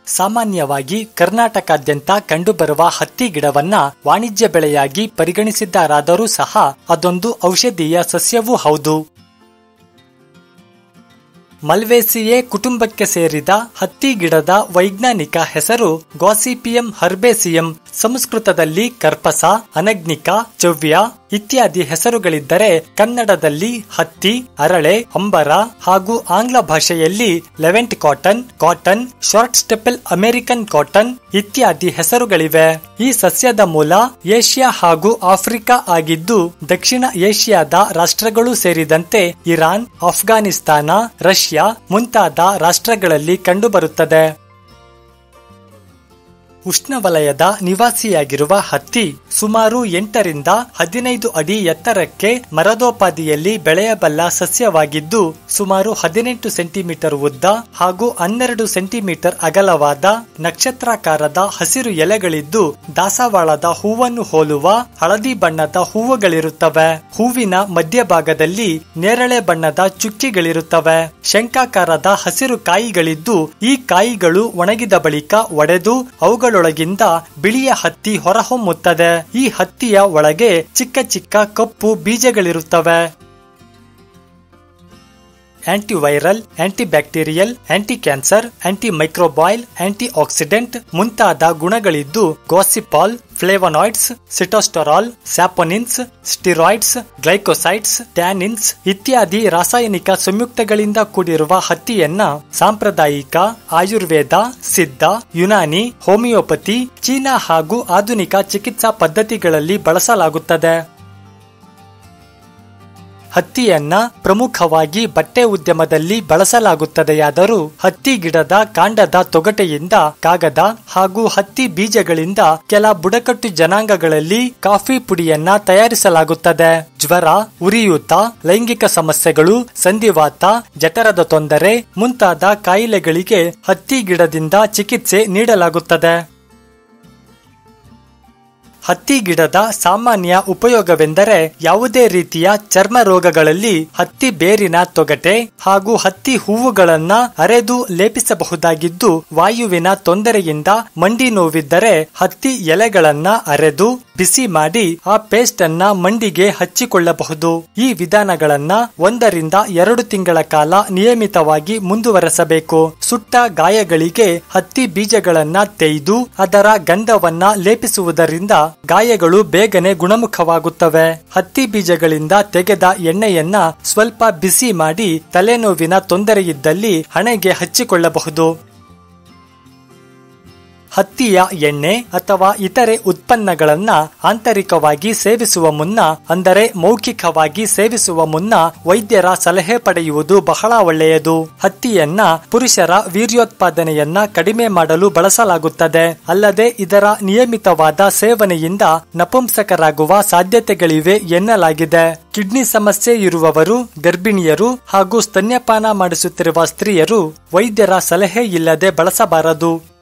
ಸಾಮಾನ್ಯವಾಗಿ ಕರ್ನಾಟಕಾದ್ಯಂತ ಕಂಡುಬರುವ ಹತ್ತಿ ಗಿಡವನ್ನ ವಾಣಿಜ್ಯ ಬೆಳೆಯಾಗಿ ಪರಿಗಣಿಸಿದ್ದಾರಾದರೂ ಸಹ ಅದೊಂದು ಔಷಧೀಯ ಸಸ್ಯವೂ ಹೌದು ಮಲ್ವೇಸಿಯೇ ಕುಟುಂಬಕ್ಕೆ ಸೇರಿದ ಹತ್ತಿ ಗಿಡದ ವೈಜ್ಞಾನಿಕ ಹೆಸರು ಗಾಸಿಪಿಯಂ ಹರ್ಬೇಸಿಯಂ ಸಂಸ್ಕೃತದಲ್ಲಿ ಕರ್ಪಸ ಅನಗ್ನಿಕ ಚವ್ಯ ಇತ್ಯಾದಿ ಹೆಸರುಗಳಿದ್ದರೆ ಕನ್ನಡದಲ್ಲಿ ಹತ್ತಿ ಅರಳೆ ಅಂಬರ ಹಾಗೂ ಆಂಗ್ಲ ಭಾಷೆಯಲ್ಲಿ Levant cotton cotton short staple American cotton ಇತ್ಯಾದಿ ಹೆಸರುಗಳಿವೆ ಈ ಸಸ್ಯದ ಮೂಲ ಏಷ್ಯಾ ಹಾಗೂ ಆಫ್ರಿಕಾ ಆಗಿದ್ದು ದಕ್ಷಿಣ ಏಷ್ಯಾದ ರಾಷ್ಟ್ರಗಳು ಸೇರಿದಂತೆ ಇರಾನ್ ಅಫ್ಘಾನಿಸ್ತಾನ ರಷ್ಯಾ ಮುಂತಾದ ರಾಷ್ಟ್ರಗಳಲ್ಲಿ ಕಂಡುಬರುತ್ತದೆ ಉಷ್ಣವಲಯದ ನಿವಾಸಿಯಾಗಿರುವ ಹತ್ತಿ ಸುಮಾರು ಎಂಟರಿಂದ ಹದಿನೈದು ಅಡಿ ಎತ್ತರಕ್ಕೆ ಮರದೋಪಾದಿಯಲ್ಲಿ ಬೆಳೆಯಬಲ್ಲ ಸಸ್ಯವಾಗಿದ್ದು ಸುಮಾರು ಹದಿನೆಂಟು ಸೆಂಟಿಮೀಟರ್ ಉದ್ದ ಹಾಗೂ ಹನ್ನೆರಡು ಸೆಂಟಿಮೀಟರ್ ಅಗಲವಾದ ನಕ್ಷತ್ರಾಕಾರದ ಹಸಿರು ಎಲೆಗಳಿದ್ದು ದಾಸವಾಳದ ಹೂವನ್ನು ಹೋಲುವ ಹಳದಿ ಬಣ್ಣದ ಹೂವುಗಳಿರುತ್ತವೆ ಹೂವಿನ ಮಧ್ಯಭಾಗದಲ್ಲಿ ನೇರಳೆ ಬಣ್ಣದ ಚುಕ್ಕಿಗಳಿರುತ್ತವೆ ಶಂಕಾಕಾರದ ಹಸಿರು ಕಾಯಿಗಳಿದ್ದು ಈ ಕಾಯಿಗಳು ಒಣಗಿದ ಬಳಿಕ ಒಡೆದು ಅವುಗಳೊಳಗಿಂದ ಬಿಳಿಯ ಹತ್ತಿ ಹೊರಹೊಮ್ಮುತ್ತದೆ ಈ ಹತ್ತಿಯ ಒಳಗೆ ಚಿಕ್ಕ ಚಿಕ್ಕ ಕಪ್ಪು ಬೀಜಗಳಿರುತ್ತವೆ antiviral antibacterial anti cancer anti microbial anti oxidant ಮುಂತಾದ ಗುಣಗಳಿದ್ದು gossypol flavonoids sitosterol saponins steroids glycosides tannins ಇತ್ಯಾದಿ ರಾಸಾಯನಿಕ ಸಂಯುಕ್ತಗಳಿಂದ ಕೂಡಿರುವ ಹತ್ತಿಯನ್ನ ಸಾಂಪ್ರದಾಯಿಕ ಆಯುರ್ವೇದ ಸಿದ್ಧ ಯುನಾನಿ ಹೋಮಿಯೋಪತಿ ಚೀನಾ ಹಾಗೂ ಆಧುನಿಕ ಚಿಕಿತ್ಸಾ ಪದ್ಧತಿಗಳಲ್ಲಿ ಬಳಸಲಾಗುತ್ತದೆ ಹತ್ತಿಯನ್ನ ಪ್ರಮುಖವಾಗಿ ಬಟ್ಟೆ ಉದ್ಯಮದಲ್ಲಿ ಬಳಸಲಾಗುತ್ತದೆಯಾದರೂ ಹತ್ತಿ ಗಿಡದ ಕಾಂಡದ ತೊಗಟೆಯಿಂದ ಕಾಗದ ಹಾಗೂ ಹತ್ತಿ ಬೀಜಗಳಿಂದ ಕೆಲ ಬುಡಕಟ್ಟು ಜನಾಂಗಗಳಲ್ಲಿ ಕಾಫಿ ಪುಡಿಯನ್ನ ತಯಾರಿಸಲಾಗುತ್ತದೆ ಜ್ವರ ಉರಿಯೂತ ಲೈಂಗಿಕ ಸಮಸ್ಯೆಗಳು ಸಂಧಿವಾತ ಜಠರದ ತೊಂದರೆ ಮುಂತಾದ ಕಾಯಿಲೆಗಳಿಗೆ ಹತ್ತಿ ಗಿಡದಿಂದ ಚಿಕಿತ್ಸೆ ನೀಡಲಾಗುತ್ತದೆ ಹತ್ತಿ ಗಿಡದ ಸಾಮಾನ್ಯ ಉಪಯೋಗವೆಂದರೆ ಯಾವುದೇ ರೀತಿಯ ಚರ್ಮ ರೋಗಗಳಲ್ಲಿ ಹತ್ತಿ ಬೇರಿನ ತೊಗಟೆ ಹಾಗೂ ಹತ್ತಿ ಹೂವುಗಳನ್ನ ಅರೆದು ಲೇಪಿಸಬಹುದಾಗಿದ್ದು ವಾಯುವಿನ ತೊಂದರೆಯಿಂದ ಮಂಡಿ ನೋವಿದ್ದರೆ ಹತ್ತಿ ಎಲೆಗಳನ್ನ ಅರೆದು ಬಿಸಿ ಮಾಡಿ ಆ ಪೇಸ್ಟ್ ಅನ್ನ ಮಂಡಿಗೆ ಹಚ್ಚಿಕೊಳ್ಳಬಹುದು ಈ ವಿಧಾನಗಳನ್ನ ಒಂದರಿಂದ ಎರಡು ತಿಂಗಳ ಕಾಲ ನಿಯಮಿತವಾಗಿ ಮುಂದುವರೆಸಬೇಕು ಸುಟ್ಟ ಗಾಯಗಳಿಗೆ ಹತ್ತಿ ಬೀಜಗಳನ್ನ ತೆಯ್ದು ಅದರ ಗಂಧವನ್ನ ಲೇಪಿಸುವುದರಿಂದ ಗಾಯಗಳು ಬೇಗನೆ ಗುಣಮುಖವಾಗುತ್ತವೆ ಹತ್ತಿ ಬೀಜಗಳಿಂದ ತೆಗೆದ ಎಣ್ಣೆಯನ್ನ ಸ್ವಲ್ಪ ಬಿಸಿ ಮಾಡಿ ತಲೆನೋವಿನ ತೊಂದರೆಯಿದ್ದಲ್ಲಿ ಹಣೆಗೆ ಹಚ್ಚಿಕೊಳ್ಳಬಹುದು ಹತ್ತಿಯ ಎಣ್ಣೆ ಅಥವಾ ಇತರೆ ಉತ್ಪನ್ನಗಳನ್ನ ಆಂತರಿಕವಾಗಿ ಸೇವಿಸುವ ಮುನ್ನ ಅಂದರೆ ಮೌಖಿಕವಾಗಿ ಸೇವಿಸುವ ಮುನ್ನ ವೈದ್ಯರ ಸಲಹೆ ಪಡೆಯುವುದು ಬಹಳ ಒಳ್ಳೆಯದು ಹತ್ತಿಯನ್ನ ಪುರುಷರ ವೀರ್ಯೋತ್ಪಾದನೆಯನ್ನ ಕಡಿಮೆ ಮಾಡಲು ಬಳಸಲಾಗುತ್ತದೆ ಅಲ್ಲದೆ ಇದರ ನಿಯಮಿತವಾದ ಸೇವನೆಯಿಂದ ನಪುಂಸಕರಾಗುವ ಸಾಧ್ಯತೆಗಳಿವೆ ಎನ್ನಲಾಗಿದೆ ಕಿಡ್ನಿ ಸಮಸ್ಯೆ ಇರುವವರು ಗರ್ಭಿಣಿಯರು ಹಾಗೂ ಸ್ತನ್ಯಪಾನ ಮಾಡಿಸುತ್ತಿರುವ ಸ್ತ್ರೀಯರು ವೈದ್ಯರ ಸಲಹೆ ಇಲ್ಲದೆ ಬಳಸಬಾರದು